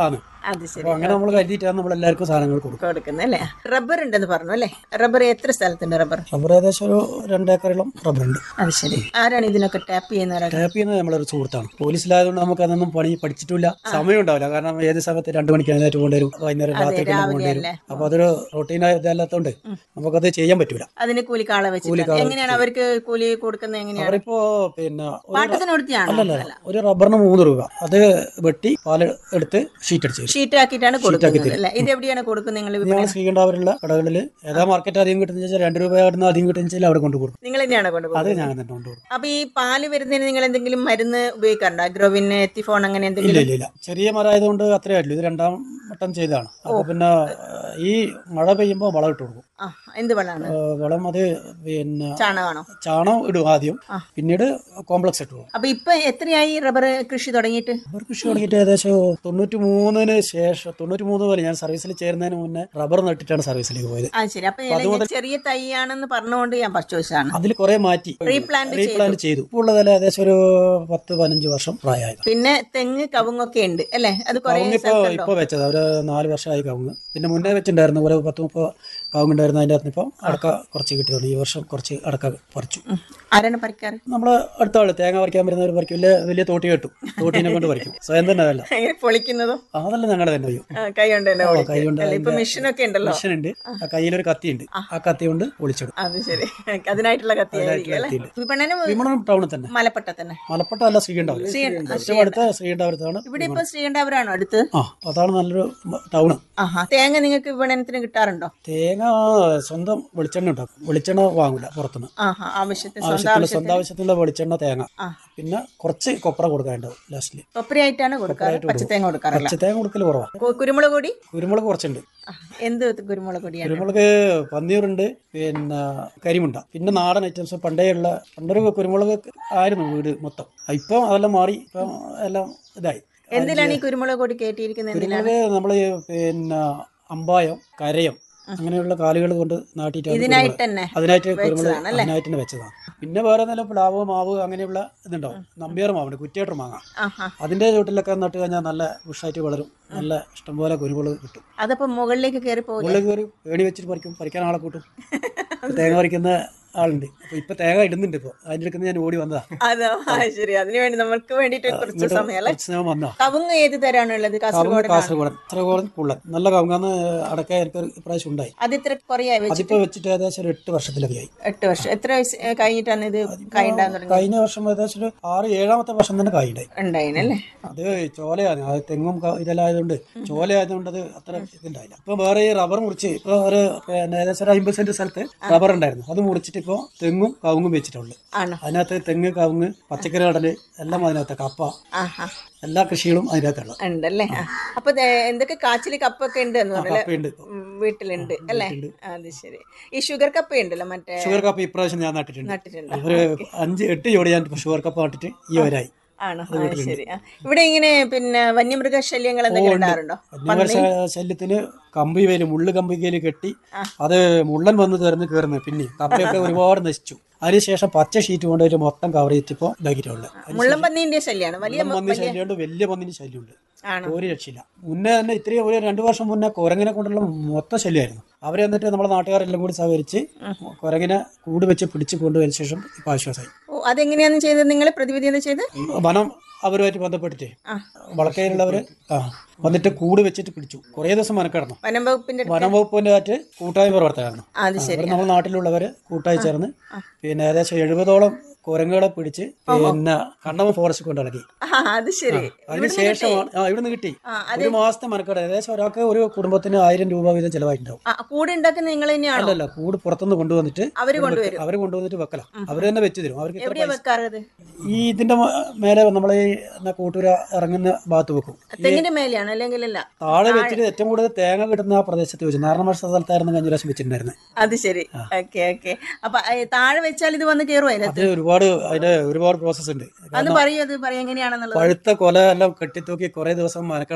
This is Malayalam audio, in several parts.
ആണ് അത് ശരി അപ്പൊ അങ്ങനെ നമ്മൾ കരുതിയിട്ടാണ് നമ്മൾ എല്ലാവർക്കും സാധനങ്ങൾ കൊടുക്കും കൊടുക്കുന്നത് അല്ലേ റബ്ബർ ഉണ്ടെന്ന് പറഞ്ഞു അല്ലേ റബ്ബർ എത്ര സ്ഥലത്തുണ്ട് റബ്ബർ റബ്ബർ ഏകദേശം ഒരു രണ്ടേക്കറോളം റബ്ബറുണ്ട് അത് ശരി ആരാണ് ഇതിനൊക്കെ ടാപ്പ് ചെയ്യുന്നവരാണ് ടാപ്പ് ചെയ്യുന്നത് നമ്മളൊരു സുഹൃത്താണ് പോലീസിലായതുകൊണ്ട് നമുക്ക് അതൊന്നും പണി പഠിച്ചിട്ടില്ല സമയം ഉണ്ടാവില്ല കാരണം ഏത് സമയത്ത് രണ്ടു മണിക്ക് എഴുന്നേറ്റ് കൊണ്ടുവരും വൈകുന്നേരം രാത്രി കൊണ്ടുവരും അപ്പൊ അതൊരു റൊട്ടീനായ ഇതല്ലാത്തതുകൊണ്ട് നമുക്കത് ചെയ്യാൻ പറ്റൂല അതിന് കൂലിക്കാളെ വെച്ചിട്ട് എങ്ങനെയാണ് അവർക്ക് കൂലി കൊടുക്കുന്നത് എങ്ങനെയാണ് അവരിപ്പോ പിന്നെ ഒരു പാട്ടത്തിന് കൊടുത്തിയാണോ അല്ലല്ല ഒരു റബ്ബറിന് മൂന്ന് രൂപ അത് വെട്ടി പാല് എടുത്ത് ഷീറ്റ് അടിച്ച് തരും ഷീറ്റ് ആക്കിയിട്ടാണ് കൊടുക്കുന്നത് അല്ലേ ഇത് എവിടെയാണ് കൊടുക്കുന്നത് നിങ്ങൾ ഞങ്ങൾ ശ്രീകണ്ഠാപുരമുള്ള കടകളിൽ ഏതാ മാർക്കറ്റ് അധികം കിട്ടുന്ന വെച്ചാൽ രണ്ട് രൂപ കിട്ടുന്ന അധികം കിട്ടുന്ന വെച്ചാൽ അവിടെ കൊണ്ടു കൊടുക്കും നിങ്ങൾ തന്നെയാണ് അത് കൊണ്ടുപോകുന്നത് ഞാൻ തന്നെ കൊണ്ടുകൊടുക്കും അപ്പൊ ഈ പാല് വരുന്നതിന് നിങ്ങൾ എന്തെങ്കിലും മരുന്ന് ഉപയോഗിക്കാറുണ്ടോ അഗ്രോവിൻ എത്തിഫോൺ അങ്ങനെ ഇല്ല എന്തെങ്കിലും ഇല്ല ഇല്ല ചെറിയ മരമായതുകൊണ്ട് അത്രേ ആയിട്ടുള്ളൂ ഇത് രണ്ടാം വട്ടം ചെയ്തതാണ് അപ്പൊ പിന്നെ ഏഹ്, ഈ മഴ പെയ്യുമ്പോൾ വളം ഇട്ട് കൊടുക്കും ആ എന്ത് വളമാണ് ഏഹ്, വളം അത് പിന്നെ ചാണകമാണോ ചാണകം ഇടും ആദ്യം പിന്നീട് കോംപ്ലക്സ് ഇട്ട് കൊടുക്കും അപ്പൊ ഇപ്പൊ എത്രയായി റബ്ബർ കൃഷി തുടങ്ങിയിട്ട് റബ്ബർ കൃഷി തുടങ്ങിയിട്ട് ഏകദേശം തൊണ്ണൂറ്റി മൂന്നിന് ശേഷം തൊണ്ണൂറ്റി മൂന്ന് പോലെ ഞാൻ സർവീസിൽ ചേരുന്നതിന് മുന്നേ റബ്ബർ നട്ടിട്ടാണ് സർവീസിലേക്ക് പോയത് ആ ശരി അപ്പൊ ഇല ചെറിയ തൈയാണെന്ന് പറഞ്ഞുകൊണ്ട് ഞാൻ ചോദിച്ചതാണ് അതിൽ കുറെ മാറ്റി റീപ്ലാന്റ് റീപ്ലാന്റ് ചെയ്തു ഇപ്പോൾ ഉള്ളതിൽ ഏകദേശം ഒരു പത്ത് പതിനഞ്ച് വർഷം പ്രായമായത് പിന്നെ തെങ്ങ് കവുങ്ങൊക്കെ ഉണ്ട് അല്ലേ അത് കുറെ കവുങ്ങിപ്പോ ഇപ്പൊ വെച്ചത് ഒരു നാല് വർഷമായി കവുങ്ങ് പിന്നെ മുന്നേ വെച്ചിട്ടുണ്ടായിരുന്നു ഒരു പത്ത് മുപ്പത് കവുങ്ങുണ്ടായിരുന്നു അതിൻ്റെ അകത്ത് ഇപ്പം അടക്ക കുറച്ച് കിട്ടി തുടങ്ങി ഈ വർഷം കുറച്ച് അടക്ക പറിച്ചു ആരാണ് പറിക്കാറ് നമ്മള് അടുത്ത ആള് തേങ്ങ പറിക്കാൻ വരുന്നവർ പറിക്കും വലിയ വലിയ തോട്ടി കെട്ടും തോട്ടീനെ കൊണ്ട് പറിക്കും സ്വയം തന്നെ അതല്ല എങ്ങനെ പൊളിക്കുന്നതോ അതല്ല ഞങ്ങളുടെ തന്നെ ചെയ്യും ആ, കൈ കൊണ്ട് തന്നെ പൊളിക്കും. കൈ കൊണ്ട് അല്ല, ഇപ്പൊ മെഷീനൊക്കെ ഉണ്ടല്ലോ മെഷീൻ ഉണ്ട് ആ കയ്യിലൊരു കത്തിയുണ്ട് ആ കത്തി കൊണ്ട് പൊളിച്ചിടും അത് ശരി അതിനായിട്ടുള്ള കത്തിയായിരിക്കും അല്ലേ കത്തിയുണ്ട്. വിപണനം വിമണം ടൗണിൽ തന്നെ മലപ്പട്ട തന്നെ മലപ്പട്ട അല്ല ശ്രീകണ്ഠപുരം ഏറ്റവും അടുത്ത ശ്രീകണ്ഠപുരത്താണ് ഇവിടെ ഇപ്പൊ ശ്രീകണ്ഠാപുരമാണോ അടുത്ത് ആ അതാണ് നല്ലൊരു ടൗണ് ആഹാ തേങ്ങ നിങ്ങൾക്ക് വിപണനത്തിന് കിട്ടാറുണ്ടോ തേങ്ങ സ്വന്തം വെളിച്ചെണ്ണ ഉണ്ടാക്കും വെളിച്ചെണ്ണ വാങ്ങൂല പുറത്തുനിന്ന് ആഹാ ആവശ്യത്തിന് സ്വന്തം ആവശ്യത്തിലുള്ള സ്വന്തം ആവശ്യത്തിലുള്ള വെളിച്ചെണ്ണ തേങ്ങ ആ. പിന്നെ കുറച്ച് കൊപ്ര കൊടുക്കാനുണ്ടാവും ലാസ്റ്റില് കൊപ്പരയായിട്ടാണ് കൊടുക്കാറ് പച്ചത്തേങ്ങ കൊടുക്കാറില്ല പച്ചത്തേങ്ങ കൊടുക്കൽ കുറവാണ് കു- കുരുമുളക് പൊടി കുരുമുളക് കുറച്ചുണ്ട് ആ, എന്ത് കുരുമുളക് പൊടിയാണ് കുരുമുളക് പന്നിയൂറുണ്ട് പിന്നെ കരിമുണ്ട പിന്നെ നാടൻ ഐറ്റംസ് പണ്ടേ ഉള്ള പണ്ടൊരു കുരുമുളക് ആയിരുന്നു വീട് മൊത്തം ഇപ്പം അതെല്ലാം മാറി ഇപ്പം എല്ലാം ഇതായി എന്തിനാണ് ഈ കുരുമുളക് പൊടി കയറ്റിയിരിക്കുന്നത് എന്തിനാണ് കുരുമുളക് നമ്മൾ പിന്നെ അമ്പായം കരയം അങ്ങനെയുള്ള കാലുകൾ കൊണ്ട് നാട്ടിയിട്ടാണ് ഇതിനായിട്ട് കുരുമുളക്. തന്നെ അതിനായിട്ട് കുരുമുളക് അതിനായിട്ട് തന്നെ വെച്ചതാണ് പിന്നെ വേറെ നല്ല പ്ലാവ് മാവ് അങ്ങനെയുള്ള ഇതുണ്ടാവും നമ്പിയാർ മാവുണ്ട് കുറ്റിയേട്ടർ മാങ്ങ ആഹാ അതിന്റെ ചുട്ടിലൊക്കെ നട്ട് കഴിഞ്ഞാൽ നല്ല ബുഷായിട്ട് വളരും നല്ല ഇഷ്ടംപോലെ കുരുമുളക് കിട്ടും അതപ്പോ മുകളിലേക്ക് കയറി പോകില്ല മുകളിൽ കയറി ഏണി വെച്ചിട്ട് പറിക്കും പറിക്കാൻ ആളെ കൂട്ടും ഇപ്പൊ തേങ്ങ പറിക്കുന്ന ആളുണ്ട് അപ്പൊ ഇപ്പൊ തേങ്ങ ഇടുന്നുണ്ട് ഇപ്പൊ അതിന്റെ അടുക്കുന്ന ഞാൻ ഓടി വന്നതാ അതോ ആ, ശരി അതിനു വേണ്ടി നമുക്ക് വേണ്ടിട്ട് കുറച്ച് സമയം അല്ലേ കുറച്ച് സമയം വന്നതാ കവുങ്ങ് ഏത് തരാണ് ഉള്ളത് കാസർഗോഡ് കാസർഗോഡ് കാസർഗോഡ് പുള്ളൻ നല്ല കവുങ്ങാന്ന് അടക്ക എനിക്ക് ഇപ്രാവശ്യം ഉണ്ടായി അത് ഇത്ര കുറയായി വെച്ച് അതിപ്പോ വെച്ചിട്ട് ഏകദേശം ഒരു എട്ട് വർഷത്തിലൊക്കെ ആയി എട്ട് വർഷം എത്ര വയസ്സ് ഏ, കഴിഞ്ഞിട്ടാണ് ഇത് കായ ഉണ്ടാകാൻ തുടങ്ങി കഴിഞ്ഞ വർഷം ഏകദേശം ഒരു ആറ് ഏഴാമത്തെ വർഷം തന്നെ കായുണ്ടായി ഉണ്ടായിനല്ലേ അത് ചോലയാണ് അത് തെങ്ങും ക- ഇതെല്ലാം ആയതുകൊണ്ട് ചോല ആയതുകൊണ്ട് അത് അത്ര ഇതുണ്ടായില്ല ഇപ്പൊ വേറെ ഈ റബ്ബർ മുറിച്ച് ഇപ്പൊ ഒരു പിന്നെ ഏകദേശം ഒരു അമ്പത് സെന്റ് സ്ഥലത്ത് റബ്ബർ ഉണ്ടായിരുന്നു അത് മുറിച്ചിട്ട് ഇപ്പൊ തെങ്ങും കവുങ്ങും വെച്ചിട്ടുള്ളു ആണോ അതിനകത്ത് തെങ്ങ് കവുങ്ങ് പച്ചക്കറി കടല് എല്ലാം അതിനകത്ത് കപ്പ ആഹാ എല്ലാ കൃഷികളും അതിനകത്തുള്ള ഉണ്ടല്ലേ ആ. അപ്പൊ ദേ എന്തൊക്കെ കാച്ചില് കപ്പൊക്കെ ഉണ്ട് എന്ന് പറഞ്ഞല്ലേ കപ്പയുണ്ട് ഉം, വീട്ടിലുണ്ട് അല്ലേ അത് ശരി ഈ ഷുഗർ കപ്പ ഉണ്ടല്ലോ മറ്റേ ഷുഗർ കപ്പ് ഇപ്രാവശ്യം ഞാൻ നട്ടിട്ടുണ്ട് നട്ടിട്ടുണ്ട് ഒരു അഞ്ച് എട്ട് ജോഡി ഞാൻ ഷുഗർ കപ്പ് നട്ടിട്ട് ഈ വരായി ആണോ ആ, ശരി ആ. ഇവിടെ ഇങ്ങനെ പിന്നെ വന്യമൃഗ ശല്യങ്ങൾ എന്തെങ്കിലും ഉണ്ടാറുണ്ടോ വന്യമൃഗ ശല്യത്തിന് കമ്പി വേല് മുള്ളു കമ്പി വേല് കെട്ടി അത് മുള്ളൻ വന്ന് തെരഞ്ഞ് കയറുന്നത് പിന്നെ കപ്പയൊക്കെ ഒരുപാട് നശിച്ചു അതിനുശേഷം പച്ച ഷീറ്റ് കൊണ്ടുപോയിട്ട് മൊത്തം കവർ ചെയ്തിപ്പോ ഇതാക്കിയിട്ടുള്ളത് മുള്ളം പന്നീന്റെ ശല്യമാണ് വലിയ പന്നി ശല്യമുണ്ട് വലിയ പന്നിന് ശല്യമുണ്ട് ആണോ ഒരു രക്ഷയില്ല മുന്നേ തന്നെ ഇത്രയും ഒരു രണ്ടു വർഷം മുന്നേ കുരങ്ങിനെ കൊണ്ടുള്ള മൊത്തം ശല്യമായിരുന്നു അവരെ എന്നിട്ട് നമ്മളെ നാട്ടുകാരെല്ലാം കൂടി സഹകരിച്ച് കുരങ്ങിനെ കൂട് വെച്ച് പിടിച്ച് കൊണ്ടുപോയതിനു ശേഷം ഇപ്പൊ ആശ്വാസമായി ഓ അതെങ്ങനെയാന്ന് ചെയ്തത് നിങ്ങൾ പ്രതിവിധി എന്താ ചെയ്ത് വനം അവരുമായിട്ട് ബന്ധപ്പെട്ടിട്ട് ആ. വളക്കയിലുള്ളവര് ആ വന്നിട്ട് കൂട് വെച്ചിട്ട് പിടിച്ചു കുറേ ദിവസം മനക്കിടന്നു വനം വകുപ്പിന്റെ അടുത്ത് വനം വകുപ്പിന്റെ ആയിട്ട് കൂട്ടായ്മ പ്രവർത്തകരാണ് അത് ശരി അവർ നമ്മുടെ നാട്ടിലുള്ളവര് കൂട്ടായി ചേർന്ന് പിന്നെ ഏകദേശം എഴുപതോളം കുരങ്ങുകളെ പിടിച്ച് പിന്നെ കണ്ണമ ഫോറസ്റ്റ് കൊണ്ട് ഇളക്കി ആ അത് ശരി അതിനുശേഷമാണ് ആ ഇവിടുന്ന് കിട്ടി ഒരു മാസത്തെ മനക്കട ഏകദേശം ഒരാൾക്ക് ഒരു കുടുംബത്തിന് ആയിരം രൂപ വീതം ചെലവായിട്ടുണ്ടാവും ആ കൂടെ ഉണ്ടാക്കുന്ന നിങ്ങൾ തന്നെയാണോ അല്ലല്ല കൂട് പുറത്തുനിന്ന് കൊണ്ടുവന്നിട്ട് അവര് കൊണ്ടുവരും അവര് കൊണ്ടുവന്നിട്ട് വെക്കല അവര് തന്നെ വെച്ച് തരും അവർക്ക് ഇത്ര എവിടെയാ വെക്കാറത് ഈ ഇതിന്റെ മ- മേലെ നമ്മളെ ഈ എന്നാ കൂട്ടുര ഇറങ്ങുന്ന ഭാഗത്ത് വെക്കും തെങ്ങിന്റെ മേലെയാണ് അല്ലെങ്കിൽ അല്ല താഴെ വെച്ചിട്ട് ഏറ്റവും കൂടുതൽ തേങ്ങ കിട്ടുന്ന ആ പ്രദേശത്ത് വെച്ച് നാരണ സ്ഥലത്തായിരുന്നു കഴിഞ്ഞ പ്രാവശ്യം വെച്ചിട്ടുണ്ടായിരുന്നത് അത് ശരി ഓക്കെ ഓക്കെ അപ്പൊ ഏ, താഴെ വെച്ചാൽ ഇത് വന്ന് കയറുമോ അതിനകത്ത് അത് ഒരുപാട് അതിന്റെ ഒരുപാട് പ്രോസസ് ഉണ്ട് അത് പറയൂ അത് പറയാം എങ്ങനെയാണെന്നുള്ളത് പഴുത്ത കൊല എല്ലാം കെട്ടിത്തൂക്കി കുറെ ദിവസം മനക്കിടണം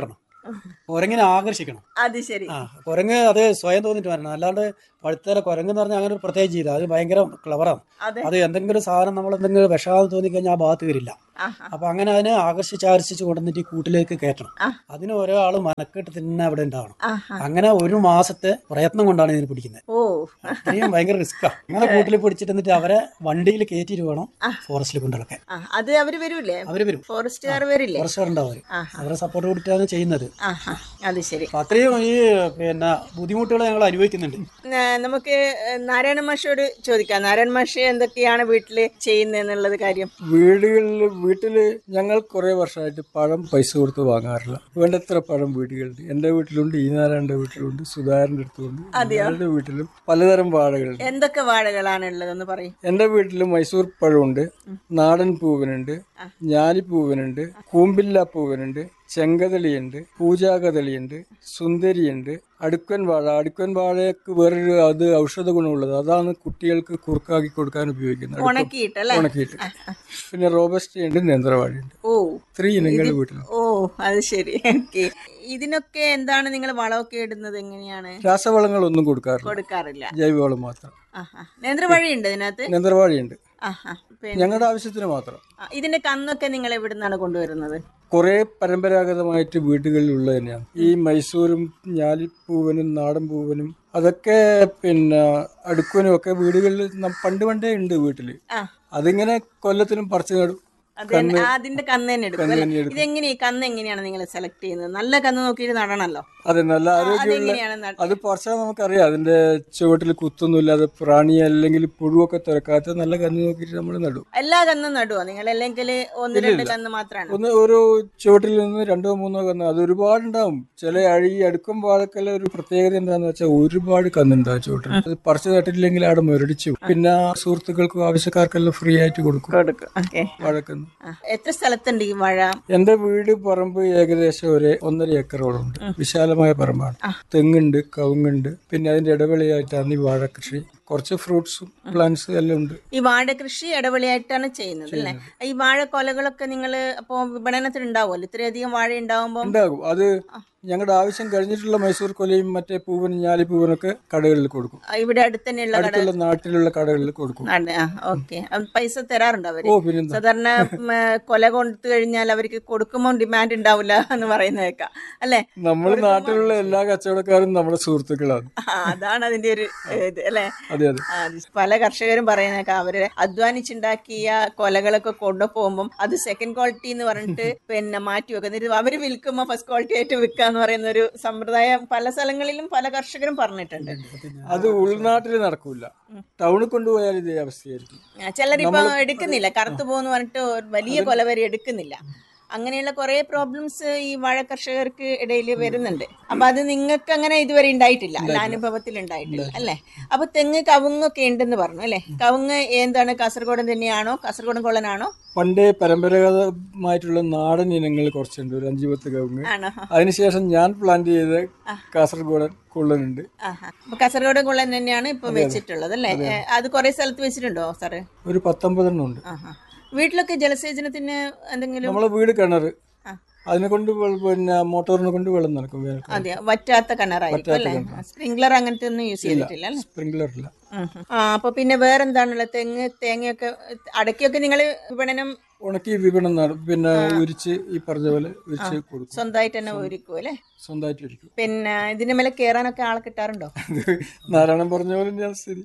കുരങ്ങിനെ ആകർഷിക്കണം അത് ശരി ആ കുരങ്ങ് അത് സ്വയം തോന്നിട്ട് വരണം അല്ലാണ്ട് പഴുത്തേല കുരങ്ങ് എന്ന് പറഞ്ഞാൽ അങ്ങനെ ഒരു പ്രത്യേക ജീവിതം അത് ഭയങ്കര ക്ലവറാണ് അതെ അത് എന്തെങ്കിലും സാധനം നമ്മൾ എന്തെങ്കിലും വിഷാദം തോന്നിക്കഴിഞ്ഞാൽ ആ ഭാഗത്ത് വരില്ല ആഹാ. അപ്പൊ അങ്ങനെ അതിനെ ആകർഷിച്ച് ആകർഷിച്ച് കൊണ്ടുവന്നിട്ട് ഈ കൂട്ടിലേക്ക് കയറ്റണം ആ. അതിന് ഒരാൾ മനക്കെട്ട് തന്നെ അവിടെ ഉണ്ടാവണം ആഹാ. അങ്ങനെ ഒരു മാസത്തെ പ്രയത്നം കൊണ്ടാണ് ഇതിനെ പിടിക്കുന്നത് ഓ അത്രയും ഭയങ്കര റിസ്ക്കാണ് അങ്ങനെ കൂട്ടിൽ പിടിച്ചിട്ട് എന്നിട്ട് അവരെ വണ്ടിയിൽ കയറ്റിയിട്ട് വേണം ഫോറസ്റ്റിൽ കൊണ്ടുനടക്കാൻ ആ, അത് അവര് വരൂലേ അവര് വരും ഫോറസ്റ്റുകാർ വരില്ലേ ഫോറസ്റ്റുകാർ ഉണ്ടാവും അവര് ആഹാ. അവരെ സപ്പോർട്ട് കൊടുത്തിട്ടാണ് ചെയ്യുന്നത് ആഹാ അത് ശരി അപ്പൊ അത്രയും ഈ പിന്നെ ബുദ്ധിമുട്ടുകൾ ഞങ്ങൾ അനുഭവിക്കുന്നുണ്ട് ന- നമുക്ക് നാരായണ മാഷോട് ചോദിക്കാം നാരായണ മാഷ് എന്തൊക്കെയാണ് വീട്ടില് ചെയ്യുന്നതെന്നുള്ളത് കാര്യം വീടുകളിൽ വീട്ടില് ഞങ്ങൾ കുറെ വർഷമായിട്ട് പഴം പൈസ കൊടുത്ത് വാങ്ങാറില്ല വേണ്ടത്ര പഴം വീടുകളുണ്ട് എന്റെ വീട്ടിലുണ്ട് ഈനാരായണന്റെ വീട്ടിലുണ്ട് സുധാകരന്റെ അടുത്തുണ്ട് എല്ലാവരുടെ വീട്ടിലും പലതരം വാഴകളുണ്ട് എന്തൊക്കെ വാഴകളാണ് ഉള്ളതെന്ന് പറയും എന്റെ വീട്ടിൽ മൈസൂർ പഴമുണ്ട് നാടൻ പൂവനുണ്ട് ഞാലിപ്പൂവനുണ്ട് കൂമ്പില്ല പൂവനുണ്ട് ചെങ്കതളിയുണ്ട് പൂജാകതളിയുണ്ട് സുന്ദരിയുണ്ട് അടുക്കൻ വാഴ അടുക്കൻ വാഴയ്ക്ക് വേറൊരു അത് ഔഷധ ഗുണമുള്ളത് അതാണ് കുട്ടികൾക്ക് കുറുക്കാക്കി കൊടുക്കാൻ ഉപയോഗിക്കുന്നത് അടുക്കൻ ഉണക്കിയിട്ടല്ലേ ഉണക്കിയിട്ട് പിന്നെ റോബസ്റ്റ് ഉണ്ട് നേന്ത്രവാഴയുണ്ട് ഓ ത്രീ ഇനങ്ങൾ വീട്ടിൽ ഓ അത് ശരി ഓക്കെ ഇതിനൊക്കെ എന്താണ് നിങ്ങൾ വളമൊക്കെ ഇടുന്നത് എങ്ങനെയാണ് രാസവളങ്ങളൊന്നും കൊടുക്കാറില്ല കൊടുക്കാറില്ല ജൈവവളം മാത്രം ആഹാ നേന്ത്രവഴിയുണ്ട് ഇതിനകത്ത് നേന്ത്രവാഴയുണ്ട് ആഹാ പിന്നെ ഞങ്ങളുടെ ആവശ്യത്തിന് മാത്രം ആ, ഇതിന്റെ കന്നൊക്കെ നിങ്ങൾ എവിടുന്നാണ് കൊണ്ടുവരുന്നത് കുറെ പരമ്പരാഗതമായിട്ട് വീടുകളിൽ ഉള്ളത് തന്നെയാണ് ഈ മൈസൂരും ഞാലിപ്പൂവനും നാടൻ പൂവനും അതൊക്കെ പിന്നെ അടുക്കുവനും ഒക്കെ വീടുകളിൽ ന- പണ്ട് പണ്ടേ ഉണ്ട് വീട്ടില് ആ അതിങ്ങനെ കൊല്ലത്തിനും പറിച്ചു നടും അത് തന്നെ- ആ, അതിന്റെ കന്ന് തന്നെ എടുക്കും അല്ലേ ഇതെങ്ങനെ ഈ കന്ന് എങ്ങനെയാണ് നിങ്ങൾ സെലക്ട് ചെയ്യുന്നത് നല്ല കന്ന് നോക്കിയിട്ട് നടണല്ലോ അതെ നല്ല ആരോഗ്യമുള്ള അതെങ്ങനെയാണ് നട്ട- അത് പറിച്ചാൽ നമുക്കറിയാം അതിന്റെ ചുവട്ടിൽ കുത്തൊന്നുമില്ലാതെ പ്രാണി അല്ലെങ്കിൽ പുഴുവൊക്കെ തുറക്കാത്ത നല്ല കന്ന് നോക്കിയിട്ട് നമ്മൾ നടും എല്ലാ കന്നും നടുവോ നിങ്ങൾ അല്ലെങ്കിൽ ഒന്ന് രണ്ട് കന്ന് മാത്രമാണ് ഒന്ന് ഒരു ചുവട്ടിൽ നിന്ന് രണ്ടോ മൂന്നോ കന്ന് അത് ഒരുപാടുണ്ടാവും ചില അഴി അടുക്കും വാഴക്കെല്ലാം ഒരു പ്രത്യേകത എന്താന്ന് വെച്ചാൽ ഒരുപാട് കന്നുണ്ടാവും ചുവട്ടിൽ അത് പറിച്ചു നട്ടിട്ടില്ലെങ്കിൽ അവിടെ മുരടിച്ചു പോകും. പിന്നെ ആവശ്യക്കാർക്കും ആവശ്യക്കാർക്കെല്ലാം ഫ്രീ ആയിട്ട് കൊടുക്കും കൊടുക്കും ഓക്കെ വാഴക്കന്ന് എത്ര സ്ഥലത്തുണ്ട് ഈ വാഴ എന്റെ വീട് പറമ്പ് ഏകദേശം ഒരു ഒന്നര ഏക്കറോളം ഉണ്ട് വിശാലമായ പറമ്പാണ് തെങ്ങുണ്ട് കവുങ്ങുണ്ട് പിന്നെ അതിന്റെ ഇടവേളയായിട്ടാണ് ഈ വാഴ കൃഷി കുറച്ച് ഫ്രൂട്ട്സും പ്ലാന്റ്സും എല്ലാം ഉണ്ട് ഈ വാഴ കൃഷി ഇടവിളിയായിട്ടാണ് ചെയ്യുന്നത് അല്ലേ ഈ വാഴ കൊലകളൊക്കെ നിങ്ങൾ അപ്പോൾ വിപണനത്തിന് ഉണ്ടാവുമല്ലോ ഇത്രയധികം വാഴ ഉണ്ടാവുമ്പോൾ ഉണ്ടാകും അത് ഞങ്ങളുടെ ആവശ്യം കഴിഞ്ഞിട്ടുള്ള മൈസൂർ കൊലയും മറ്റേ പൂവനും ഞാലിപ്പൂവനൊക്കെ കടകളിൽ കൊടുക്കും ഇവിടെ അടുത്ത് തന്നെയുള്ള കട അടുത്തുള്ള നാട്ടിലുള്ള കടകളിൽ കൊടുക്കും ഓക്കെ പൈസ തരാറുണ്ടോ അവര് ഓ പിന്നെന്താ സാധാരണ ഉം, കൊല കൊടുത്തു കഴിഞ്ഞാൽ അവർക്ക് കൊടുക്കുമ്പോൾ ഡിമാൻഡ് ഉണ്ടാവില്ല എന്ന് പറയുന്ന കേൾക്കാം അല്ലേ നമ്മൾ നാട്ടിലുള്ള എല്ലാ കച്ചവടക്കാരും നമ്മുടെ സുഹൃത്തുക്കളാണ് ആ, അതാണ് അതിന്റെ ഒരു ഇത് അല്ലേ അതെ അതെ ആ, അത് പല കർഷകരും പറയുന്നേക്കാം അവര് അധ്വാനിച്ചുണ്ടാക്കിയ കൊലകളൊക്കെ കൊണ്ടുപോകുമ്പോൾ അത് സെക്കൻഡ് ക്വാളിറ്റി എന്ന് പറഞ്ഞിട്ട് പിന്നെ മാറ്റി വെക്കും എന്നിട്ട് അവര് വിൽക്കുമ്പോൾ ഫസ്റ്റ് ക്വാളിറ്റി ആയിട്ട് വിൽക്കാന്ന് പറയുന്ന ഒരു സമ്പ്രദായം പല സ്ഥലങ്ങളിലും പല കർഷകരും പറഞ്ഞിട്ടുണ്ട് അത് ഉൾനാട്ടിൽ നടക്കൂല ടൗണിൽ കൊണ്ടുപോയാൽ ഇതേ അവസ്ഥയായിരിക്കും ആ, ചിലരിപ്പോ എടുക്കുന്നില്ല കറുത്തു പോകുന്നു പറഞ്ഞിട്ട് ഒരു വലിയ കൊല വരെ എടുക്കുന്നില്ല അങ്ങനെയുള്ള കുറെ പ്രോബ്ലംസ് ഈ വാഴ കർഷകർക്ക് ഇടയിൽ വരുന്നുണ്ട് അപ്പൊ അത് നിങ്ങൾക്ക് അങ്ങനെ ഇതുവരെ ഉണ്ടായിട്ടില്ല അല്ല അനുഭവത്തിൽ ഉണ്ടായിട്ടില്ല അല്ലേ അപ്പൊ തെങ്ങ് കവുങ്ങൊക്കെ ഉണ്ടെന്ന് പറഞ്ഞു അല്ലേ കവുങ്ങ് എന്താണ് കാസർഗോഡൻ തന്നെയാണോ കാസർഗോഡൻ കൊള്ളനാണോ പണ്ടേ പരമ്പരാഗതമായിട്ടുള്ള നാടൻ ഇനങ്ങൾ കുറച്ചുണ്ട് ഒരു അഞ്ചു പത്ത് കവുങ്ങ് ആണോ അതിനുശേഷം ഞാൻ പ്ലാന്റ് ചെയ്ത കാസർഗോഡൻ കുള്ളനുണ്ട് ആഹാ അപ്പൊ കാസർഗോഡൻ കൊള്ളൻ തന്നെയാണ് ഇപ്പൊ വെച്ചിട്ടുള്ളത് അല്ലേ ഏ, അത് കുറെ സ്ഥലത്ത് വെച്ചിട്ടുണ്ടോ സാറ് ഒരു പത്തൊമ്പതെണ്ണം ഉണ്ട് ആഹാ വീട്ടിലൊക്കെ ജലസേചനത്തിന് എന്തെങ്കിലും നമ്മളെ വീട് കിണർ ആ. അതിനെ കൊണ്ട് വെള്ള- പിന്നെ മോട്ടോറിനെ കൊണ്ട് വെള്ളം നടക്കും വേനൽക്കാലം അതെ വറ്റാത്ത കിണറായിരിക്കും അല്ലേ സ്പ്രിംഗ്ലർ അങ്ങനത്തെ ഒന്നും യൂസ് ചെയ്തിട്ടില്ല അല്ലേ സ്പ്രിംഗ്ലറില്ല ഉം ഉം. ആ അപ്പൊ പിന്നെ വേറെന്താണുള്ളത് തെങ്ങ് തേങ്ങയൊക്കെ അടയ്ക്കൊക്കെ നിങ്ങൾ വിപണനം ഉണക്കി വിപണനം നട- പിന്നെ ഉരിച്ച് ഈ പറഞ്ഞ പോലെ ഉരിച്ച് കൊടുക്കും സ്വന്തമായിട്ട് തന്നെ ഒരുക്കും അല്ലേ സ്വന്തമായിട്ട് ഇരിക്കും പിന്നെ ഇതിന്റെ മേലെ കയറാനൊക്കെ ആളെ കിട്ടാറുണ്ടോ ഇത് നാരായണൻ പറഞ്ഞ പോലെ ഞാൻ സ്ഥിതി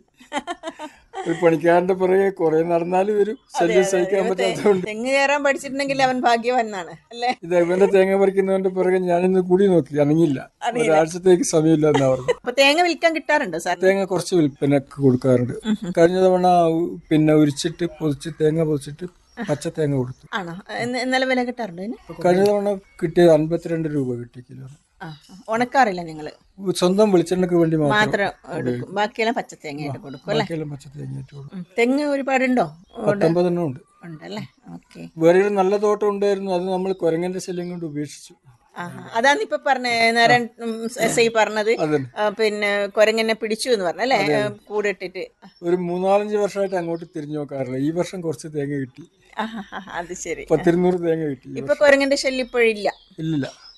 ഒരു പണിക്കാരന്റെ പുറകെ കുറെ നടന്നാലും വരും ശല്യം സഹിക്കാൻ പറ്റാത്തതുകൊണ്ട് തെങ്ങ് കയറാൻ പഠിച്ചിട്ടുണ്ടെങ്കിൽ അവൻ ഭാഗ്യവാൻ എന്നാണ് അല്ലേ ഇത് ഇവന്റെ തേങ്ങ പറിക്കുന്നവന്റെ പുറകെ ഞാനിന്ന് കൂടി നോക്കി അനങ്ങില്ല ഒരാഴ്ചത്തേക്ക് സമയമില്ല എന്നാ പറഞ്ഞു അപ്പൊ തേങ്ങ വിൽക്കാൻ കിട്ടാറുണ്ടോ സാർ തേങ്ങ കുറച്ച് വിൽപ്പനക്ക് കൊടുക്കാറുണ്ട് കഴിഞ്ഞ തവണ ഉ- പിന്നെ ഉരിച്ചിട്ട് പൊതിച്ച് തേങ്ങ പൊതിച്ചിട്ട് പച്ച തേങ്ങ കൊടുത്തു ആണോ ഇന്ന്- ഇന്നലെ വില കിട്ടാറുണ്ടോ ഇതിന് കഴിഞ്ഞ തവണ കിട്ടിയത് അൻപത്തിരണ്ട് രൂപ കിട്ടി കിലോ ആ ഉണക്കാറില്ല നിങ്ങള് സ്വന്തം വെളിച്ചെണ്ണക്ക് വേണ്ടി മാത്രം മാത്രം എടുക്കും ബാക്കിയെല്ലാം പച്ച തേങ്ങയായിട്ട് കൊടുക്കും അല്ലേ ബാക്കിയെല്ലാം പച്ച തേങ്ങ ഇട്ട് കൊടുക്കും ഉം. തെങ്ങ് ഒരുപാടുണ്ടോ പത്തൊമ്പതെണ്ണം ഉണ്ട് ഉണ്ടല്ലേ ഓക്കെ വേറെ ഒരു നല്ല തോട്ടം ഉണ്ടായിരുന്നു അത് നമ്മൾ കുരങ്ങന്റെ ശല്യം കൊണ്ട് ഉപേക്ഷിച്ചു ആഹാ. അതാണ് ഇപ്പൊ പറഞ്ഞ നേരൻ എസ് ഐ പറഞ്ഞത് അതന്നെ. ആ, പിന്നെ കൊരങ്ങനെ പിടിച്ചു എന്ന് പറഞ്ഞല്ലേ കൂടിട്ടിട്ട് ഒരു മൂന്നാലഞ്ച് വർഷമായിട്ട് അങ്ങോട്ട് തിരിഞ്ഞു നോക്കാറില്ല ഈ വർഷം കുറച്ച് തേങ്ങ കിട്ടി ആഹാ, അത് ശരി പത്തിരുന്നൂറ് തേങ്ങ കിട്ടി ഇപ്പൊ കൊരങ്ങന്റെ ശല്യം ഇപ്പോഴില്ല ഇല്ലില്ല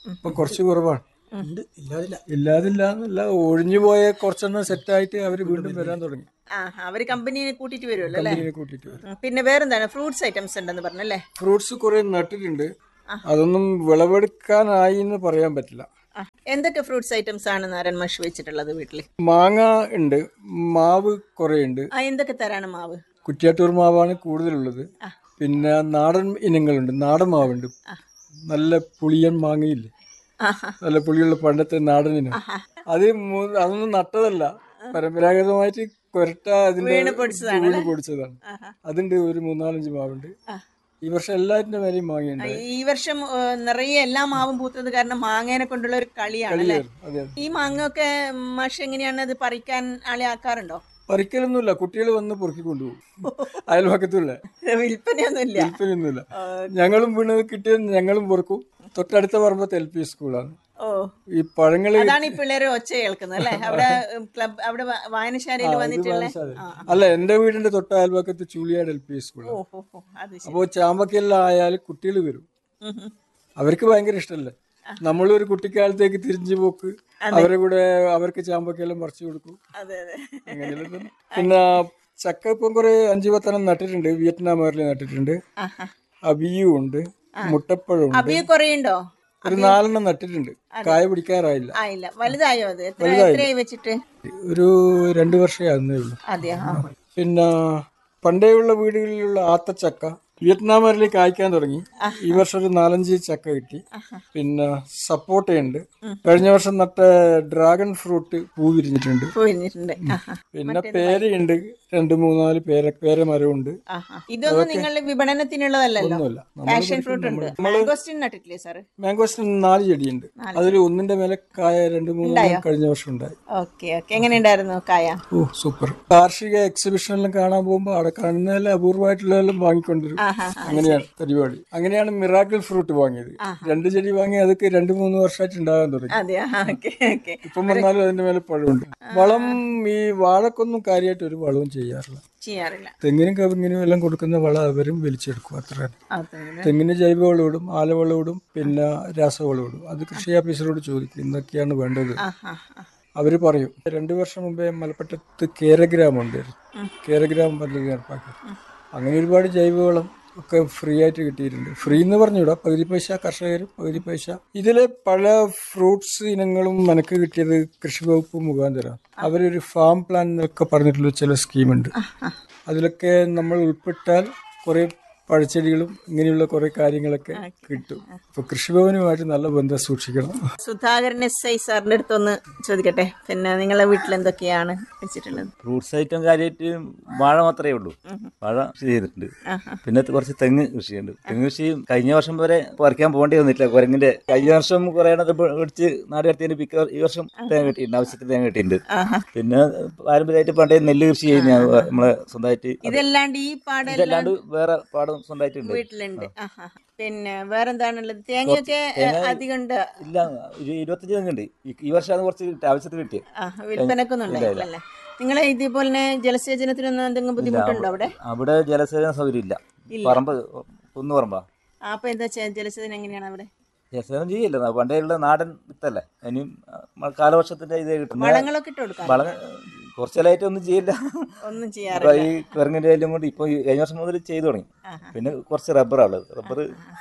ഇപ്പൊ കുറച്ച് കുറവാണ് ഉണ്ട് ഇല്ലാതില്ല ഇല്ലാതില്ല എന്നല്ല ഒഴിഞ്ഞു പോയ കുറച്ചെണ്ണം സെറ്റായിട്ട് അവര് വീണ്ടും വരാൻ തുടങ്ങി ആ അവര് കമ്പനിയെ കൂട്ടിയിട്ട് വരുമല്ലോ അല്ലേ ഇതിനെ കൂട്ടിയിട്ട് വരും ഉം, പിന്നെ വേറെന്താണ് ഫ്രൂട്ട്സ് ഐറ്റംസ് ഉണ്ടെന്ന് പറഞ്ഞല്ലേ ഫ്രൂട്ട്സ് കുറെ നട്ടിട്ടുണ്ട് അതൊന്നും വിളവെടുക്കാനായി എന്ന് പറയാൻ പറ്റില്ല ആ എന്തൊക്കെ ഫ്രൂട്ട്സ് ഐറ്റംസ് ആണ് നാരായൺ മാഷ് വെച്ചിട്ടുള്ളത് വീട്ടിൽ മാങ്ങ ഉണ്ട് മാവ് കുറെ ഉണ്ട് ആ എന്തൊക്കെ തരാണ് മാവ് കുറ്റിയാട്ടൂർ മാവാണ് കൂടുതലുള്ളത് പിന്നെ നാടൻ ഇനങ്ങളുണ്ട് നാടൻ മാവുണ്ട് നല്ല പുളിയൻ മാങ്ങയില്ലേ ആഹാ. നല്ല പുളിയുള്ള പണ്ടത്തെ നാടൻ ഇനം അത് മൂ- അതൊന്നും നട്ടതല്ല പരമ്പരാഗതമായിട്ട് കൊരട്ട അതിന്റെ വീണ് പൊടിച്ചതാണ് വീണ് പൊടിച്ചതാണ് അതുണ്ട് ഒരു മൂന്നാലഞ്ച് മാവുണ്ട് ഈ വർഷം എല്ലാറ്റിന്റെ മേലെയും മാങ്ങയുണ്ട് ഈ വർഷം ഏ, നിറയെ എല്ലാ മാവും പൂത്തത് കാരണം മാങ്ങേനെ കൊണ്ടുള്ള ഒരു കളിയാണ് അല്ലേ അതെ ഈ മാങ്ങ ഒക്കെ മാഷ് എങ്ങനെയാണ് അത് പറിക്കാൻ ആളെ ആക്കാറുണ്ടോ പറിക്കലൊന്നുമില്ല കുട്ടികൾ വന്ന് പൊറുക്കി കൊണ്ടുപോകും അയൽപക്കത്തുള്ള വിൽപ്പനയൊന്നുമില്ല വിൽപ്പനയൊന്നുമില്ല ഞങ്ങളും വീണ് കിട്ടിയത് ഞങ്ങളും പൊറുക്കും തൊട്ടടുത്ത പറമ്പത്ത് എൽ പി സ്കൂളാണ് ഓ ഈ പഴങ്ങള് അതാണ് ഈ പിള്ളേര് ഒച്ച കേൾക്കുന്നത് അല്ലേ അവിടെ ക്ലബ് അവിടെ വ- വായനശാലയിൽ വന്നിട്ടുള്ള ആ, അല്ല എന്റെ വീടിന്റെ തൊട്ട അയൽപക്കത്ത് ചൂളിയാട് എൽ പി സ്കൂളാണ് ഓ, ഓ, ഓ, അത് ശരി അപ്പോൾ ചാമ്പക്കെല്ലാം ആയാൽ കുട്ടികൾ വരും ഉം, ഉം. അവർക്ക് ഭയങ്കര ഇഷ്ടമല്ലേ നമ്മളൊരു കുട്ടിക്കാലത്തേക്ക് തിരിഞ്ഞു പോക്ക് അവരെ കൂടെ അവർക്ക് ചാമ്പക്കെല്ലാം പറിച്ചു കൊടുക്കും അതെ അതെ അങ്ങനെയെല്ലാം തന്നെ. പിന്നെ ചക്ക ഇപ്പം കുറെ അഞ്ചു പത്തെണ്ണം നട്ടിട്ടുണ്ട് വിയറ്റ്നാമുകാരിൽ നട്ടിട്ടുണ്ട് ആഹാ. അബിയു ഉണ്ട് മുട്ടപ്പഴമുണ്ട് അബിയ കുറേ ഉണ്ടോ ഒരു നാലെണ്ണം നട്ടിട്ടുണ്ട് കായ പിടിക്കാറായില്ല ആയില്ല വലുതായോ അത് എത്ര എത്രയായി വെച്ചിട്ട് ഒരു രണ്ടു വർഷമേ ആകുന്നേ ഉള്ളൂ അതെയോ ആ. പിന്നെ പണ്ടേയുള്ള വീടുകളിലുള്ള ആത്തച്ചക്ക വിയറ്റ്നാമിൽ കായ്ക്കാൻ തുടങ്ങി ഈ വർഷം ഒരു നാലഞ്ച് ചക്ക കിട്ടി പിന്നെ സപ്പോട്ടയുണ്ട് കഴിഞ്ഞ വർഷം നട്ട ഡ്രാഗൺ ഫ്രൂട്ട് പൂ വിരിഞ്ഞിട്ടുണ്ട് പോയിരുന്നിട്ടുണ്ട് ആഹാ. പിന്നെ പേരയുണ്ട് രണ്ട് മൂന്നാല് പേര പേരമരമുണ്ട് ആഹാ. ഇതൊന്നും നിങ്ങളുടെ വിപണനത്തിനുള്ളതല്ലല്ലോ ഒന്നുമില്ല പാഷൻ ഫ്രൂട്ട് ഉണ്ട് മാംഗോസ്റ്റിൻ നട്ടിട്ടില്ലേ സാറ് മാംഗോസ്റ്റിൻ നാല് ചെടിയുണ്ട് അതിൽ ഒന്നിന്റെ മേലെ കായ രണ്ട് മൂന്ന് കഴിഞ്ഞ വർഷം ഉണ്ടായി ഓക്കെ ഓക്കെ എങ്ങനെയുണ്ടായിരുന്നു കായ ഓ സൂപ്പർ കാർഷിക എക്സിബിഷനിലും കാണാൻ പോകുമ്പോൾ അവിടെ കാണുന്നതെല്ലാം അപൂർവമായിട്ടുള്ളതെല്ലാം വാങ്ങിക്കൊണ്ടുവരും അങ്ങനെയാണ് പരിപാടി അങ്ങനെയാണ് മിറാക്കിൾ ഫ്രൂട്ട് വാങ്ങിയത് രണ്ട് ചെടി വാങ്ങി അതൊക്കെ രണ്ട് മൂന്ന് വർഷമായിട്ട് ഉണ്ടാകാൻ തുടങ്ങി അതെയോ ഓക്കെ ഓക്കെ ഇപ്പം വന്നാലും അതിന്റെ മേലെ പഴമുണ്ട് വളം ഈ വാഴക്കൊന്നും കാര്യമായിട്ട് ഒരു വളവും ചെയ്യാറില്ല ചെയ്യാറില്ല തെങ്ങിനും കവിങ്ങിനും എല്ലാം കൊടുക്കുന്ന വളം അവരും വലിച്ചെടുക്കും അത്ര തന്നെ അതെ തെങ്ങിന് ജൈവവളം ഇടും ആലവളം ഇടും പിന്നെ രാസവളം ഇടും അത് കൃഷി ഓഫീസറോട് ചോദിക്കും എന്തൊക്കെയാണ് വേണ്ടത് ആഹാ ആ. അവര് പറയും രണ്ടു വർഷം മുമ്പേ മലപ്പട്ടത്ത് കേരഗ്രാമം ഉണ്ടായിരുന്നു കേരഗ്രാമം പദ്ധതി നടപ്പാക്കി അങ്ങനെ ഒരുപാട് ജൈവവളം ഒക്കെ ഫ്രീ ആയിട്ട് കിട്ടിയിട്ടുണ്ട് ഫ്രീ എന്ന് പറഞ്ഞുകൂടാ പകുതി പൈസ കർഷകർ പകുതി പൈസ ഇതിലെ പല ഫ്രൂട്ട്സ് ഇനങ്ങളും മനക്ക് കിട്ടിയത് കൃഷി വകുപ്പ് മുഖാന്തരം അവരൊരു ഫാം പ്ലാൻ എന്നൊക്കെ പറഞ്ഞിട്ടുള്ള ചില സ്കീമുണ്ട് അതിലൊക്കെ നമ്മൾ ഉൾപ്പെട്ടാൽ കുറെ പഴച്ചെടികളും ഇങ്ങനെയുള്ള കുറെ കാര്യങ്ങളൊക്കെ കിട്ടും അപ്പൊ കൃഷിഭവനുമായിട്ട് നല്ല ബന്ധം സൂക്ഷിക്കണം സുധാകരൻ എസ് ഐ സാറിന്റെ അടുത്തൊന്ന് ചോദിക്കട്ടെ പിന്നെ നിങ്ങളെ വീട്ടിൽ എന്തൊക്കെയാണ് വെച്ചിട്ടുള്ളത് ഫ്രൂട്ട്സ് ഐറ്റം കാര്യമായിട്ട് വാഴ മാത്രമേ ഉള്ളൂ വാഴ കൃഷി ചെയ്തിട്ടുണ്ട് പിന്നെ കുറച്ച് തെങ്ങ് കൃഷിയുണ്ട് തെങ്ങ് കൃഷി കഴിഞ്ഞ വർഷം വരെ പറിക്കാൻ പോകേണ്ടി വന്നിട്ടില്ല കുരങ്ങിന്റെ കഴിഞ്ഞ വർഷം കുറെ എണ്ണത്തെ പിടിച്ച് നാട് കടത്തിയതിന് പിക്ക ഈ വർഷം തേങ്ങ കിട്ടിയിട്ടുണ്ട് ആവശ്യത്തിന് തേങ്ങ കിട്ടിയിട്ടുണ്ട് പിന്നെ പാരമ്പര്യമായിട്ട് പണ്ടേ നെല്ല് കൃഷി ചെയ്യുന്ന നമ്മളെ സ്വന്തമായിട്ട് ഇതല്ലാണ്ട് ഈ പാടെല്ലാം ഇതല്ലാണ്ട് വേറെ പാടം സ്വന്തമായിട്ടുണ്ട് വീട്ടിലുണ്ട് ആഹാ. പിന്നെ വേറെന്താണുള്ളത് തേങ്ങയൊക്കെ അധികം ഉണ്ട് ഇല്ല ഒരു ഇരുപത്തഞ്ച് തെങ്ങ് ഉണ്ട് ഈ വർഷം അത് കുറച്ച് കിട്ടി ആവശ്യത്തിന് കിട്ടിയത് ആ വിൽപ്പനക്കൊന്നും ഉണ്ടായില്ലല്ലേ നിങ്ങളെ ഇതേപോലെ തന്നെ ജലസേചനത്തിനൊന്നും എന്തെങ്കിലും ബുദ്ധിമുട്ടുണ്ടോ അവിടെ അവിടെ ജലസേചന സൗകര്യം ഇല്ല പറമ്പ് കുന്നു പറമ്പാ ആ, അപ്പൊ എന്താ ചെയ്യാ- ജലസേചനം എങ്ങനെയാണ് അവിടെ ജലസേചനം ചെയ്യില്ല പണ്ടേ ഉള്ള നാടൻ വിത്തല്ലേ ഇനിയും ആ, കാലവർഷത്തിന്റെ ഇതേ കിട്ടും വളങ്ങളൊക്കെ ഇട്ട് കൊടുക്കാം വള കുറച്ചാലായിട്ട് ഒന്നും ചെയ്യില്ല ഒന്നും ഇപ്പൊ ചെയ്യാറില്ല ഈ കുരങ്ങിന്റെ എല്ലാം കൊണ്ട് ഇപ്പൊ ഈ കഴിഞ്ഞ വർഷം മുതൽ ചെയ്തു തുടങ്ങി പിന്നെ കുറച്ച് റബ്ബറാ ഉള്ളത് റബ്ബർ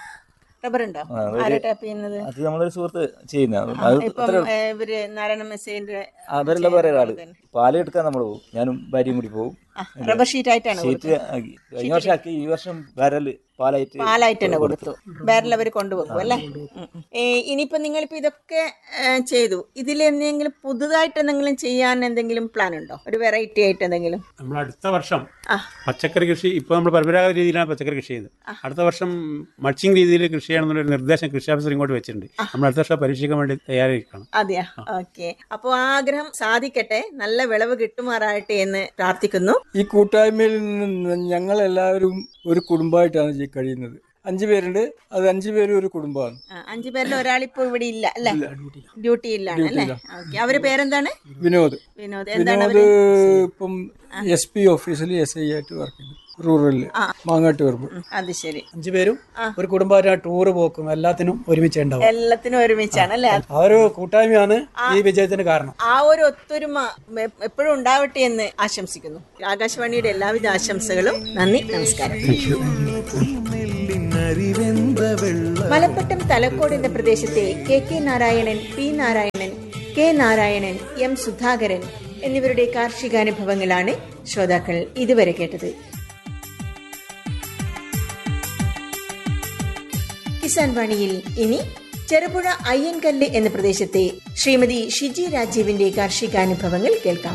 റബ്ബർ ഉണ്ടോ ആരാ ടാപ്പ് ചെയ്യുന്നത് അത് നമ്മളൊരു സുഹൃത്ത് ചെയ്യുന്ന അത് ഇപ്പം ഏ, ഇവര് നാരായണ മെസ്സേജിന്റെ അവരെല്ല വേറെ ആള് പാല് എടുക്കാൻ നമ്മൾ പോകും ഞാനും ഭാര്യയും കൂടി പോകും റബ്ബർ ഷീറ്റ് ആയിട്ടാണ് കൊടുത്തത് ഷീറ്റ് ആക്കി കഴിഞ്ഞ വർഷം ആക്കി ഈ വർഷം വരല് പാലായിട്ട് പാലായിട്ട് തന്നെ കൊടുത്തു ബാരൽ അവർ കൊണ്ടുപോകും അല്ലേ ഉം, ഉം. ഏ, ഇനിയിപ്പോ നിങ്ങളിപ്പോ ഇതൊക്കെ ഏ, ചെയ്തു ഇതിൽ എന്തെങ്കിലും പുതുതായിട്ട് എന്തെങ്കിലും ചെയ്യാൻ എന്തെങ്കിലും പ്ലാൻ ഉണ്ടോ ഒരു വെറൈറ്റി ആയിട്ട് എന്തെങ്കിലും നമ്മൾ അടുത്ത വർഷം ആ. പച്ചക്കറി കൃഷി ഇപ്പോൾ നമ്മൾ പരമ്പരാഗത രീതിയിലാണ് പച്ചക്കറി കൃഷി ചെയ്യുന്നത് അടുത്ത വർഷം മൾച്ചിങ് രീതിയിൽ കൃഷി ചെയ്യണമെന്നുള്ള ഒരു നിർദ്ദേശം കൃഷി ഓഫീസർ ഇങ്ങോട്ട് വെച്ചിട്ടുണ്ട് നമ്മൾ അടുത്ത വർഷം പരീക്ഷിക്കാൻ വേണ്ടി തയ്യാറായിരിക്കണം അതെയാ ഓക്കെ അപ്പോൾ ആഗ്രഹം സാധിക്കട്ടെ നല്ല വിളവ് കിട്ടുമാറാകട്ടെ എന്ന് പ്രാർത്ഥിക്കുന്നു ഈ കൂട്ടായ്മയിൽ നിന്ന് ഞങ്ങൾ എല്ലാവരും ഒരു കുടുംബമായിട്ടാണ് ഈ കഴിയുന്നത് അഞ്ചു പേരുണ്ട് അത് അഞ്ചു പേരും ഒരു കുടുംബമാണ് ആ, അഞ്ചു പേരിൽ ഒരാളിപ്പോ ഇവിടെ ഇല്ല അല്ലേ ഡ്യൂട്ടിയിലാണ് അല്ലേ ഓക്കെ അവര് പേരെന്താണ് വിനോദ് വിനോദ് എന്താണ് വിനോദ് ഇപ്പം എസ് പി ഓഫീസിൽ എസ് ഐ ആയിട്ട് വർക്ക് ചെയ്യുന്നു റൂറലില് മാങ്ങാട്ട് പറമ്പ് അത് ശരി അഞ്ചു പേരും ഒരു കുടുംബമായിട്ട് ടൂറ് പോക്കും എല്ലാത്തിനും ഒരുമിച്ച് ഉണ്ടാവും എല്ലാത്തിനും ഒരുമിച്ചാണ് അല്ലേ ആ ഒരു കൂട്ടായ്മയാണ് ഈ വിജയത്തിന് കാരണം ആ ഒരു ഒത്തൊരുമ എ- എപ്പോഴും ഉണ്ടാവട്ടെ എന്ന് ആശംസിക്കുന്നു ആകാശവാണിയുടെ എല്ലാവിധ ആശംസകളും നന്ദി നമസ്കാരം മലപ്പട്ടം തലക്കോട് എന്ന പ്രദേശത്തെ K K Narayanan P Narayanan K Narayanan M Sudhakaran എന്നിവരുടെ കാർഷികാനുഭവങ്ങളാണ് ശ്രോതാക്കൾ ഇതുവരെ കേട്ടത് കിസാൻ വാണിയിൽ ഇനി ചെറുപുഴ അയ്യൻകല്ല് എന്ന പ്രദേശത്തെ ശ്രീമതി ഷിജി രാജീവിന്റെ കാർഷികാനുഭവങ്ങൾ കേൾക്കാം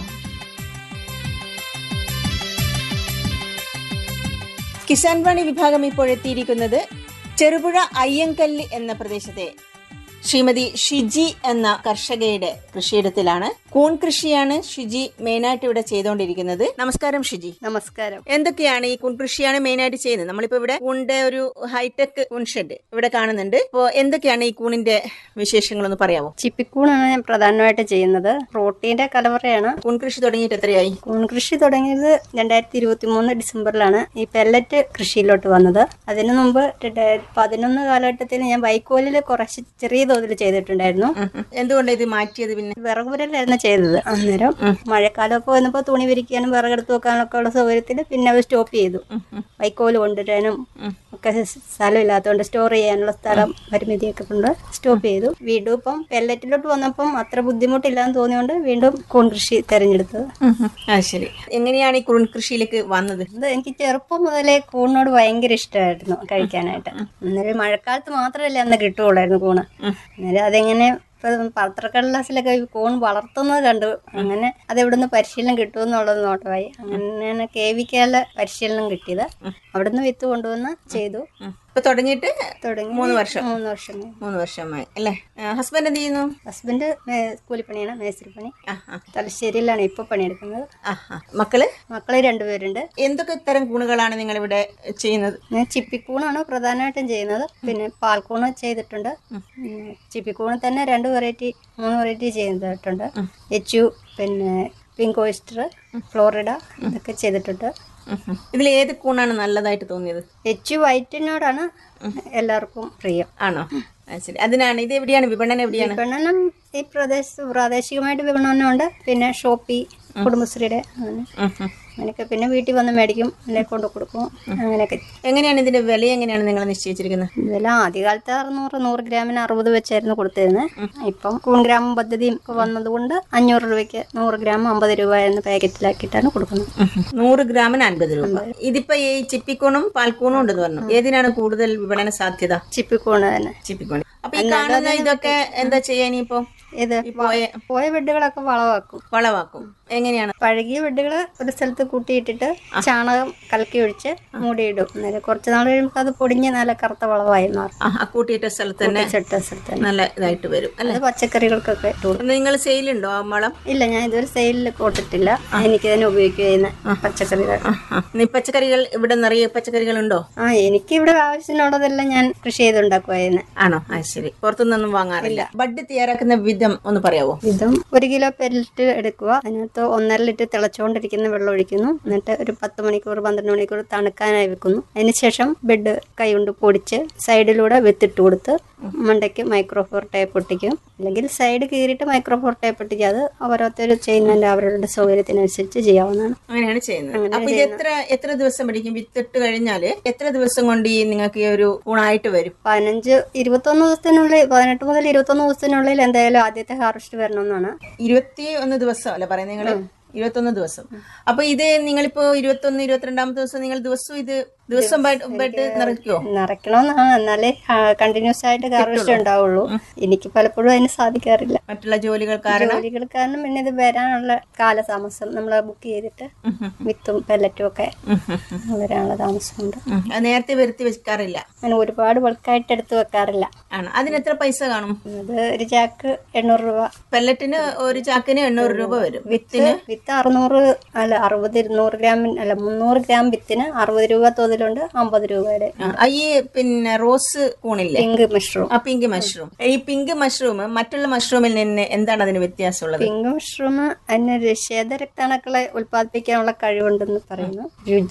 കിസാൻ വാണി വിഭാഗം ഇപ്പോൾ എത്തിയിരിക്കുന്നത് ചെറുപുഴ അയ്യങ്കല്ല് എന്ന പ്രദേശത്തെ ശ്രീമതി ഷിജി എന്ന കർഷകയുടെ കൃഷിയിടത്തിലാണ് കൂൺ കൃഷിയാണ് ഷിജി മെയിനായിട്ട് ഇവിടെ ചെയ്തുകൊണ്ടിരിക്കുന്നത് നമസ്കാരം ഷിജി നമസ്കാരം എന്തൊക്കെയാണ് ഈ കൂൺ കൃഷിയാണ് മെയിനായിട്ട് ചെയ്യുന്നത് നമ്മളിപ്പോ ഇവിടെ കൂണിന്റെ ഒരു ഹൈടെക് കൂൺ ഷെഡ് ഇവിടെ കാണുന്നുണ്ട് അപ്പോ എന്തൊക്കെയാണ് ഈ കൂണിന്റെ വിശേഷങ്ങളൊന്ന് പറയാമോ ചിപ്പിക്കൂണാണ് ഞാൻ പ്രധാനമായിട്ട് ചെയ്യുന്നത് പ്രോട്ടീന്റെ കലവറയാണ് കൂൺ കൃഷി തുടങ്ങിയിട്ട് എത്രയായി കൂൺ കൃഷി തുടങ്ങിയത് രണ്ടായിരത്തി ഇരുപത്തി മൂന്ന് ഡിസംബറിലാണ് ഈ പെല്ലറ്റ് കൃഷിയിലോട്ട് വന്നത് അതിനു മുമ്പ് രണ്ടായിരത്തി പതിനൊന്ന് കാലഘട്ടത്തിൽ ഞാൻ വൈക്കോലിൽ കുറച്ച് ചെറിയ തോതിൽ ചെയ്തിട്ടുണ്ടായിരുന്നു എന്തുകൊണ്ടാണ് ഇത് മാറ്റിയത് പിന്നെ വിറകുപുരലായിരുന്നു ചെയ്തത് അന്നേരം മഴക്കാലമൊക്കെ വന്നപ്പോൾ തുണി വിരിക്കാനും വിറകെടുത്ത് വെക്കാനൊക്കെ ഉള്ള സൗകര്യത്തിൽ പിന്നെ അത് സ്റ്റോപ്പ് ചെയ്തു വൈക്കോല് കൊണ്ടുവരാനും ഒക്കെ സ്ഥലം ഇല്ലാത്തതുകൊണ്ട് സ്റ്റോർ ചെയ്യാനുള്ള സ്ഥലം പരിമിതിയൊക്കെ കൊണ്ട് സ്റ്റോപ്പ് ചെയ്തു വീണ്ടും ഇപ്പം പെല്ലറ്റിലോട്ട് വന്നപ്പം അത്ര ബുദ്ധിമുട്ടില്ലാന്ന് തോന്നിയോണ്ട് വീണ്ടും കൂൺ കൃഷി തെരഞ്ഞെടുത്തത് ആ ശരി എങ്ങനെയാണ് ഈ കൂൺ കൃഷിയിലേക്ക് വന്നത് അത് എനിക്ക് ചെറുപ്പം മുതലേ കൂണിനോട് ഭയങ്കര ഇഷ്ടമായിരുന്നു കഴിക്കാനായിട്ട് അന്നേരം മഴക്കാലത്ത് മാത്രമല്ലേ അന്ന് കിട്ടുകയുള്ളായിരുന്നു കൂണ് അന്നേരം അതെങ്ങനെ ഇപ്പൊ പത്രക്കടലാസിലൊക്കെ ഈ കൂൺ വളർത്തുന്നത് കണ്ടു അങ്ങനെ അത് എവിടുന്ന് പരിശീലനം കിട്ടുമെന്നുള്ളത് നോട്ടമായി അങ്ങനെയാണ് കെ വിക്കാല പരിശീലനം കിട്ടിയത് അവിടുന്ന് വിത്ത് കൊണ്ടുവന്ന് ചെയ്തു ഇപ്പൊ തുടങ്ങിയിട്ട് തുടങ്ങി മൂന്ന് വർഷം മൂന്ന് വർഷം മൂന്ന് വർഷമായി അല്ലേ ഹസ്ബൻഡ് എന്ത് ചെയ്യുന്നു ഹസ്ബൻഡ് കൂലിപ്പണിയാണ് മേസ്തിരിപ്പണി ആ, ആ, തലശ്ശേരിയിലാണ് ഇപ്പൊ പണിയെടുക്കുന്നത് ആ, ആ. മക്കള് മക്കള് രണ്ടുപേരുണ്ട് എന്തൊക്കെ തരം കൂണുകളാണ് നിങ്ങൾ ഇവിടെ ചെയ്യുന്നത് ഞാൻ ചിപ്പിക്കൂണാണ് പ്രധാനമായിട്ടും ചെയ്യുന്നത് പിന്നെ പാൽക്കൂണ് ചെയ്തിട്ടുണ്ട് പിന്നെ ചിപ്പിക്കൂണ് തന്നെ രണ്ട് വെറൈറ്റി മൂന്ന് വെറൈറ്റി ചെയ്തിട്ടുണ്ട് എച്ചു പിന്നെ പിങ്ക് ഓയിസ്റ്റർ ഫ്ലോറിഡ ഇതൊക്കെ ചെയ്തിട്ടുണ്ട് ഇതിൽ ഏത് കൂണാണ് നല്ലതായിട്ട് തോന്നിയത് എച്ചു വൈറ്റിനോടാണ് എല്ലാവർക്കും പ്രിയം ആണോ ആ, ശരി അതിനാണ് ഇത് എവിടെയാണ് വിപണനം എവിടെയാണ് വിപണനം ഈ പ്രദേശത്ത് പ്രാദേശികമായിട്ട് വിപണനമുണ്ട് പിന്നെ ഷോപ്പി കുടുംബശ്രീയുടെ അങ്ങനെ ഉം, ഉം. അങ്ങനെയൊക്കെ പിന്നെ വീട്ടിൽ വന്ന് മേടിക്കും അല്ലെങ്കിൽ കൊണ്ടു കൊടുക്കും അങ്ങനെയൊക്കെ എങ്ങനെയാണ് ഇതിന്റെ വില എങ്ങനെയാണ് നിങ്ങൾ നിശ്ചയിച്ചിരിക്കുന്നത് വില ആദ്യകാലത്ത് അറുന്നൂറ് നൂറ് ഗ്രാമിന് അറുപത് വെച്ചായിരുന്നു കൊടുത്തിരുന്നത് ഇപ്പം കൂൺ ഗ്രാം പദ്ധതിയും ഒക്കെ വന്നതുകൊണ്ട് അഞ്ഞൂറ് രൂപയ്ക്ക് നൂറ് ഗ്രാം അമ്പത് രൂപ എന്ന പാക്കറ്റിലാക്കിയിട്ടാണ് കൊടുക്കുന്നത് ഉം, ഉം. നൂറ് ഗ്രാമിന് അൻപത് രൂപ ഇതിപ്പോ ഈ ചിപ്പിക്കൂണും പാൽക്കൂണും ഉണ്ടെന്ന് പറഞ്ഞു ഏതിനാണ് കൂടുതൽ വിപണന സാധ്യത ചിപ്പിക്കൂണ് തന്നെ ചിപ്പിക്കൂണ് അപ്പൊ ഈ കാണുന്ന ഇതൊക്കെ എന്താ ചെയ്യാ ഇനിയിപ്പോ ഇത് ഈ പോയ പോയ ബെഡുകളൊക്കെ വളമാക്കും വളവാക്കും എങ്ങനെയാണ് പഴകിയ ബെഡുകൾ ഒരു സ്ഥലത്ത് കൂട്ടിയിട്ടിട്ട് ചാണകം കലക്കി ഒഴിച്ച് മൂടിയിടും അന്നേരം കുറച്ച് നാൾ കഴിയുമ്പോൾ അത് പൊടിഞ്ഞ് നല്ല കറുത്ത വളമായി മാറും ആ, ആ കൂട്ടിയിട്ട സ്ഥലത്ത് തന്നെ ചെട്ട സ്ഥലത്ത് തന്നെ നല്ല ഇതായിട്ട് വരും അല്ലെ അത് പച്ചക്കറികൾക്കൊക്കെ ഇട്ടു കൊടുക്കും. നിങ്ങൾ സെയിലുണ്ടോ ആ വളം ഇല്ല ഞാൻ ഇതുവരെ സെയിലിൽ കൊടുത്തിട്ടില്ല എനിക്ക് തന്നെ ഉപയോഗിക്കുക ചെയ്യുന്ന പച്ചക്കറികൾ ആ, ആ. ഇനി പച്ചക്കറികൾ ഇവിടെ നിറയെ പച്ചക്കറികൾ ഉണ്ടോ ആ എനിക്ക് ഇവിടെ ആവശ്യത്തിനുള്ളതെല്ലാം ഞാൻ കൃഷി ചെയ്തുണ്ടാക്കുമായിരുന്നു ആണോ ആ ശരി പുറത്തുനിന്നൊന്നും വാങ്ങാറില്ല ബഡ് തയ്യാറാക്കുന്ന വിധം ഒന്ന് പറയാവോ ഇതും ഒരു കിലോ പെല്ലറ്റ് എടുക്കുക അതിനകത്ത് ഒന്നര ലിറ്റർ തിളച്ചുകൊണ്ടിരിക്കുന്ന വെള്ളം ഒഴിക്കുന്നു എന്നിട്ട് ഒരു പത്ത് മണിക്കൂർ പന്ത്രണ്ട് മണിക്കൂർ തണുക്കാനായി വെക്കുന്നു അതിനുശേഷം ബെഡ് കൈകൊണ്ട് പൊടിച്ച് സൈഡിലൂടെ വിത്തിട്ട് കൊടുത്ത് മണ്ടയ്ക്ക് മൈക്രോഫോർ ടേപ്പ് ഒട്ടിക്കും അല്ലെങ്കിൽ സൈഡ് കീറിയിട്ട് മൈക്രോഫോർ ടേപ്പ് ഒട്ടിക്കുക അത് ഓരോരുത്തർ ചെയ്യുന്നതിന്റെ അവരുടെ സൗകര്യത്തിനനുസരിച്ച് ചെയ്യാവുന്നതാണ് അങ്ങനെയാണ് ചെയ്യുന്നത് അപ്പൊ ഇത് എത്ര എത്ര ദിവസം പിടിക്കും വിത്തിട്ട് കഴിഞ്ഞാല് എത്ര ദിവസം കൊണ്ട് ഈ നിങ്ങൾക്ക് ഈ ഒരു ഊണായിട്ട് വരും പതിനഞ്ച് ഇരുപത്തൊന്ന് ദിവസത്തിനുള്ളിൽ പതിനെട്ട് മുതൽ ഇരുപത്തൊന്ന് ദിവസത്തിനുള്ളിൽ എന്തായാലും ആദ്യത്തെ ഹാർവസ്റ്റ് വരണമെന്നാണ് ഇരുപത്തി ഒന്ന് ദിവസം അല്ലെ പറയുന്നത് നിങ്ങള് ഇരുപത്തൊന്ന് ദിവസം അപ്പൊ ഇത് നിങ്ങളിപ്പോ ഇരുപത്തൊന്ന് ഇരുപത്തിരണ്ടാമത്തെ ദിവസം നിങ്ങൾ ദിവസവും ഇത് ദിവസം ബെഡ് നിറയ്ക്കുവോ നിറയ്ക്കണമെന്നാണ് എന്നാലേ കണ്ടിന്യൂസ് ആയിട്ട് ഹാർവസ്റ്റ് ഉണ്ടാവുള്ളൂ എനിക്ക് പലപ്പോഴും അതിന് സാധിക്കാറില്ല മറ്റുള്ള ജോലികൾ കാരണം ജോലികൾ കാരണം പിന്നെ ഇത് വരാനുള്ള കാലതാമസം നമ്മൾ ബുക്ക് ചെയ്തിട്ട് വിത്തും പെല്ലറ്റും ഒക്കെ വരാനുള്ള താമസമുണ്ട് ഉം. അത് നേരത്തെ വരുത്തി വെക്കാറില്ല അങ്ങനെ ഒരുപാട് ബൾക്കായിട്ട് എടുത്ത് വെക്കാറില്ല ആണ് അതിന് എത്ര പൈസ കാണും അത് ഒരു ചാക്ക് എണ്ണൂറ് രൂപ പെല്ലറ്റിന് ഒരു ചാക്കിന് എണ്ണൂറ് രൂപ വരും വിത്തിന് വിത്ത് അറുന്നൂറ് അല്ല അറുപത് ഇരുന്നൂറ് ഗ്രാമിന് അല്ല മുന്നൂറ് ഗ്രാം വിത്തിന് അറുപത് രൂപ തോതിലുണ്ട് അമ്പത് രൂപയുടെ ആ, ഈ പിന്നെ റോസ് കൂണില്ലേ പിങ്ക് മഷ്റൂം ആ പിങ്ക് മഷ്റൂം ഈ പിങ്ക് മഷ്റൂം മറ്റുള്ള മഷ്റൂമിൽ നിന്ന് എന്താണ് അതിന് വ്യത്യാസമുള്ളത് പിങ്ക് മഷ്റൂം അതിന് ശ്വേതരക്താണുക്കളെ ഉൽപ്പാദിപ്പിക്കാനുള്ള കഴിവുണ്ടെന്ന് പറയുന്നു രുചി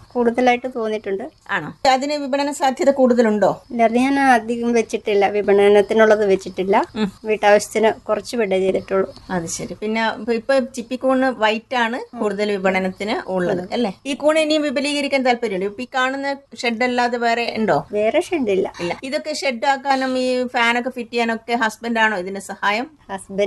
കൂടുതലായിട്ട് തോന്നിയിട്ടുണ്ട് ആണോ അതിന് വിപണന സാധ്യത കൂടുതലുണ്ടോ ഇല്ല അത് ഞാൻ അധികം വെച്ചിട്ടില്ല വിപണനത്തിനുള്ളത് വെച്ചിട്ടില്ല വീട്ടാവശ്യത്തിന് കുറച്ച് വിട ചെയ്തിട്ടുള്ളൂ അത് ശരി പിന്നെ ഇപ്പൊ- ഇപ്പൊ ചിപ്പിക്കൂണ് വൈറ്റ് ആണ് കൂടുതൽ വിപണനത്തിന് ഉള്ളത് അല്ലേ ഈ കൂണ് ഇനിയും വിപുലീകരിക്കാൻ താല്പര്യമുണ്ട് ഇപ്പൊ ഈ കാണുന്ന ഷെഡ് അല്ലാതെ വേറെ ഉണ്ടോ വേറെ ഷെഡില്ല ഇല്ല ഇതൊക്കെ ഷെഡ് ആക്കാനും ഈ ഫാനൊക്കെ ഫിറ്റ് ചെയ്യാനൊക്കെ ഹസ്ബൻഡ് ആണോ ഇതിന് സഹായം ഹസ്ബൻഡ്